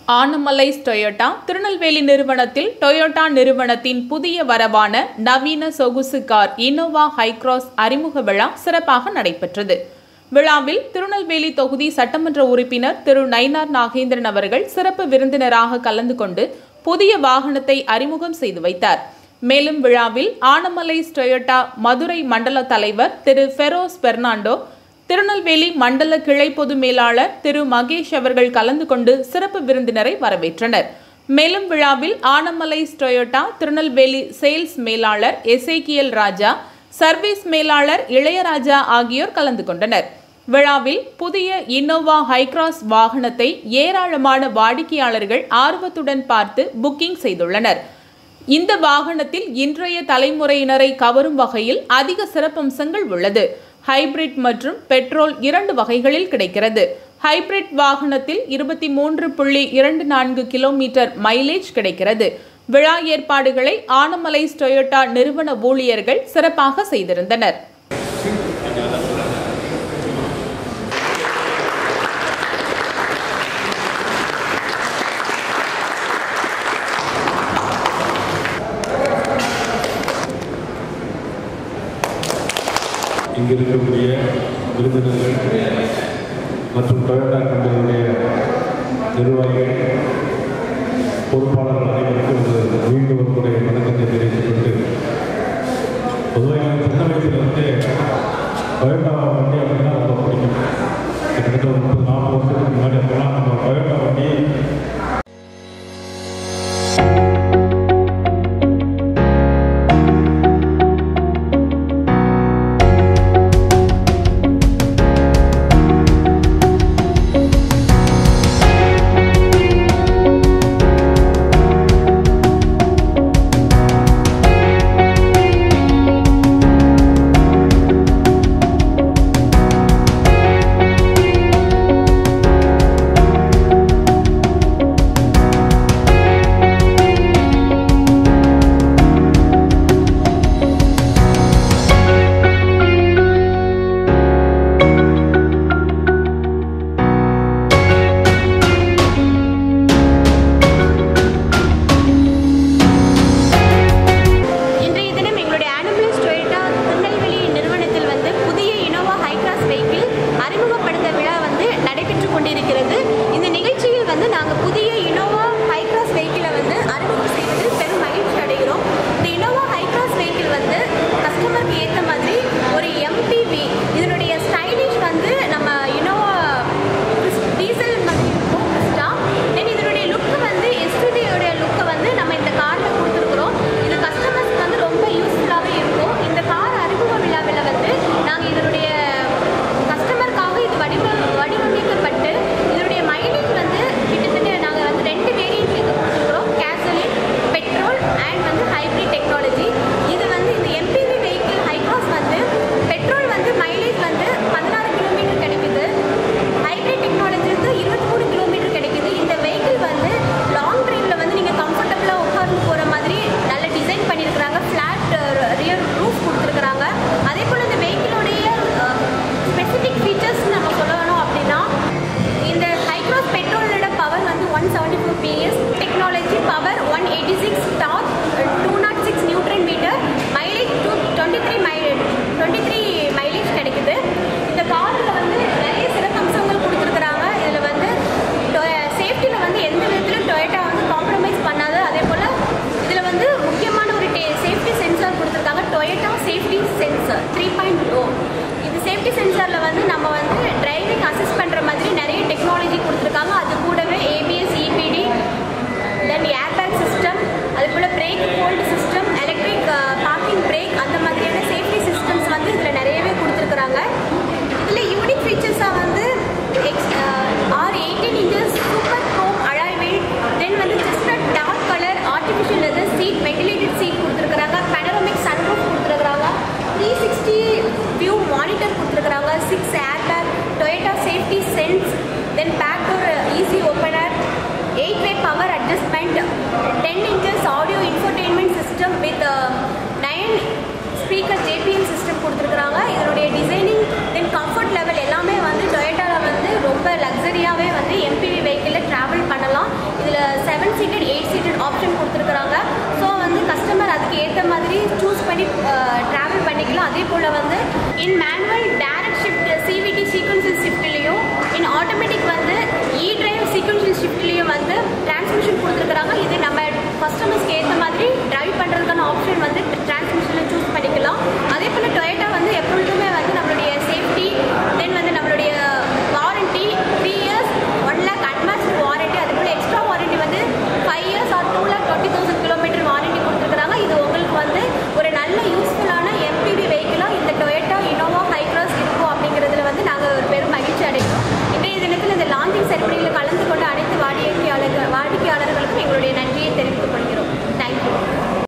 Anamallais Toyota Tirunelveli நிறுவனத்தில் Toyota நிறுவனத்தின் புதிய வரவான நவீன சொகுசு கார் இனோவா ஹைக்ராஸ் அறிமுக விழா சிறப்பாக நடைபெற்றது விழாவில் திருநெல்வேலி தொகுதி சட்டமன்ற உறுப்பினர் திரு நயினார் நாகேந்திரன் அவர்கள் சிறப்பு விருந்தினராக கலந்து கொண்டு புதிய வாகனத்தை அறிமுகம் செய்து வைத்தார் மேலும் விழாவில் ஆனமலைஸ் டொயோட்டா மதுரை மண்டல தலைவர் திரு ஃபெரோஸ் பெர்னாண்டோ திருநெல்வேலி மண்டல கிளை பொது மேலாளர் திரு மகேஷ் அவர்கள் கலந்து கொண்டு சிறப்பு விருந்தினரை வரவேற்றனர் மேலும் விழாவில் ஆனமலைஸ் டொயோட்டா திருநெல்வேலி சேல்ஸ் மேலாளர் எசேக்கியல் ராஜா சர்வீஸ் மேலாளர் இளையராஜா ஆகியோர் கலந்து கொண்டனர் விழாவில் புதிய இன்னோவா ஹைக்ராஸ் வாகனத்தை ஏராளமான வாடிக்கையாளர்கள் ஆர்வத்துடன் பார்த்து புக்கிங் செய்துள்ளனர் இந்த வாகனத்தில் இன்றைய தலைமுறையினரை கவரும் வகையில் அதிக சிறப்பம்சங்கள் உள்ளது ஹைபிரிட் மற்றும் பெட்ரோல் இரண்டு வகைகளில் கிடைக்கிறது ஹைபிரிட் வாகனத்தில் இருபத்தி மூன்று புள்ளி இரண்டு நான்கு கிலோமீட்டர் மைலேஜ் கிடைக்கிறது விழா ஏற்பாடுகளை ஆனமலைஸ் டொயோட்டா நிறுவன ஊழியர்கள் சிறப்பாக செய்திருந்தனர் இங்கு இருக்கக்கூடிய விருந்தினர்கள் மற்றும் டொயோட்டா கம்பெனியுடைய நிர்வாகிகள் பொறுப்பாளர்கள் அனைவருக்கும் ஒரு மீண்டும் ஒரு முறை வணக்கத்தை தெரிவித்துக் கொண்டு பொதுவாக எனக்கு சின்ன வயசுலேருந்து டொயோட்டா வண்டி அப்படின்னா ரொம்ப பிடிக்கும் கிட்டத்தட்ட ஒரு முப்பது நாற்பது வருஷத்துக்கு முன்னாடி அப்போலாம் நம்ம டொயோட்டா வண்டி இன்றைய தினம் எங்களுடைய ஆனபிளஸ் டொயோட்டா திருநெல்வேலி நிறுவனத்தில் வந்து புதிய இனோவா ஹைக்ராஸ் வெஹிக்கிள் அறிமுகப்படுத்த விழா வந்து நடைபெற்றுக் கொண்டிருக்கிறது இந்த நிகழ்ச்சியில் வந்து நாங்கள் புதிய இனோவா ஹைக்ராஸ் வெஹிக்கிளை வந்து அறிமுகம் செய்வதில் பெரும் மகிழ்ச்சி அடைகிறோம் இந்த இனோவா ஹைக்ராஸ் வெஹிக்கிள் வந்து கஸ்டமருக்கு ஏற்ற மாதிரி ஒரு எம்பிவி இதனுடைய ஸ்டைலிஷ் வந்து நம்ம இனோவா டீசல் மாதிரி இருக்கும் கிறிஸ்டா தென் இதனுடைய லுக் வந்து எஸ்டிடியோடைய லுக்கை வந்து நம்ம இந்த காரில் கொடுத்துருக்குறோம் இது கஸ்டமர்ஸ்க்கு வந்து ரொம்ப யூஸ்ஃபுல்லாகவே இருக்கும் இந்த கார் அறிமுக விழாவில் வந்து நாங்கள் இதனுடைய கஸ்டமருக்காக இது வடிவ வடிவமைக்கப்பட்டு இதனுடைய மைலேஜ் வந்து கிட்டத்தட்ட நாங்கள் வந்து ரெண்டு வேரியன்ட் இது கொடுத்துருக்குறோம் கேசலின் பெட்ரோல் அண்ட் வந்து ஹைப்ரிட் டெக்னாலஜி இது வந்து இந்த எம்பிவி வெஹிக்கிள் ஹைக்ராஸ் வந்து பெட்ரோல் வந்து மைலேஜ் வந்து பதினாறு கிலோமீட்டர் கிடைக்குது ஹைப்ரிட் டெக்னாலஜி வந்து இருபத்தி மூணு கிலோமீட்டர் கிடைக்குது இந்த வெஹிக்கிள் வந்து லாங் டிரைவில் வந்து நீங்கள் கம்ஃபர்டபுளாக உட்கார்ந்து போகிற மாதிரி நல்ல டிசைன் பண்ணியிருக்கிறாங்க ஃப்ளாட் ரியர் ரூஃப் கொடுத்துருக்குறாங்க அதே போல் இந்த வெஹிக்கிளோடைய ஸ்பெசிஃபிக் ஃபீச்சர்ஸ் நம்ம சொல்ல வேணும் அப்படின்னா இந்த ஹைக்ராஸ் பெட்ரோலோட பவர் வந்து one seventy four PS technology power one eighty six top two naught six neutron metre mileage to twenty three mileage twenty three mileage கிடைக்குது இந்த காரில் வந்து நிறைய சிறப்பம்சங்கள் கொடுத்துருக்குறாங்க இதில் வந்து சேஃப்டியில் வந்து எந்த விதத்திலும் டொயோட்டா வந்து காம்ப்ரமைஸ் பண்ணாது அதே போல் இதில் வந்து முக்கியமான ஒரு சேஃப்டி சென்சார் கொடுத்துருக்காங்க Toyota safety sensor three point O இது சேஃப்டி சென்சாரில் வந்து நம்ம வந்து டிரைவிங் அசிஸ்ட் பண்ணுற மாதிரி நிறைய டெக்னாலஜி கொடுத்துருக்காங்க அது கூடவே ABS EBD then airbag system அது போல் brake hold system electric parking brake அந்த மாதிரியான சேஃப்டி சிஸ்டம்ஸ் வந்து இதில் நிறையவே கொடுத்துருக்குறாங்க இதில் யூனிக் ஃபீச்சர்ஸாக வந்து X R eighteen inches super chrome alloy wheel then வந்து just dark colour artificial leather seat ventilated seat கொடுத்துருக்குறாங்க பேனரோமிக் சன்ரூஃப் கொடுத்துருக்குறாங்க த்ரீ சிக்ஸ்டி வியூ மானிட்டர் கொடுத்துருக்குறாங்க six air bag Toyota safety sense then back door easy In manual